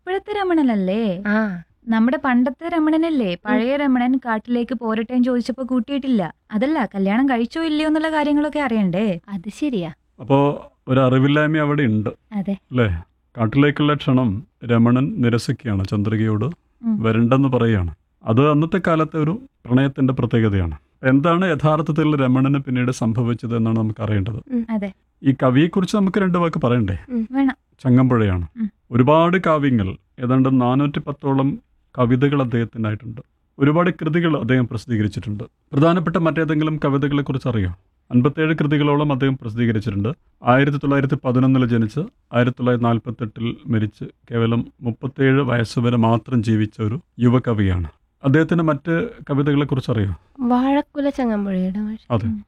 ഇപ്പോഴത്തെ രമണനല്ലേ ആ നമ്മുടെ പണ്ടത്തെ രമണനല്ലേ പഴയ രമണൻ കാട്ടിലേക്ക് പോരട്ടേന്ന് ചോദിച്ചപ്പോ കൂട്ടിയിട്ടില്ല അതല്ല കല്യാണം കഴിച്ചോ ഇല്ലയോ എന്നുള്ള കാര്യങ്ങളൊക്കെ അറിയണ്ടേ അത് ശരിയാ അപ്പോൾ ഒരു അറിവില്ലായ്മ അവിടെ ഉണ്ട് അതെ അല്ലേ കാട്ടിലേക്കുള്ള ക്ഷണം രമണൻ നിരസിക്കുകയാണ് ചന്ദ്രികയോട് ഉം. വരണ്ടെന്ന് പറയുകയാണ് അത് അന്നത്തെ കാലത്തെ ഒരു പ്രണയത്തിന്റെ പ്രത്യേകതയാണ് എന്താണ് യഥാർത്ഥത്തിൽ രമണന് പിന്നീട് സംഭവിച്ചത് എന്നാണ് നമുക്ക് അറിയേണ്ടത് അതെ ഈ കവിയെക്കുറിച്ച് നമുക്ക് രണ്ട് വാക്ക് പറയണ്ടേ വേണം ചങ്ങമ്പുഴയാണ് ഉം. ഒരുപാട് കാവ്യങ്ങൾ ഏതാണ്ട് നാനൂറ്റി പത്തോളം കവിതകൾ അദ്ദേഹത്തിനായിട്ടുണ്ട് ഒരുപാട് കൃതികൾ അദ്ദേഹം പ്രസിദ്ധീകരിച്ചിട്ടുണ്ട് പ്രധാനപ്പെട്ട മറ്റേതെങ്കിലും കവിതകളെ കുറിച്ച് അറിയാം അൻപത്തേഴ് കൃതികളോളം അദ്ദേഹം പ്രസിദ്ധീകരിച്ചിട്ടുണ്ട് ആയിരത്തി തൊള്ളായിരത്തി പതിനൊന്നിൽ ജനിച്ച് ആയിരത്തി തൊള്ളായിരത്തി നാൽപ്പത്തെട്ടിൽ മരിച്ച് കേവലം മുപ്പത്തേഴ് വയസ്സ് വരെ മാത്രം ജീവിച്ച ഒരു യുവകവിയാണ് അദ്ദേഹത്തിന്റെ മറ്റ് കവിതകളെ കുറിച്ച് അറിയാം വാഴക്കുല ചങ്ങമ്പുഴയുടെ മാഷ്. അതെ ഉം.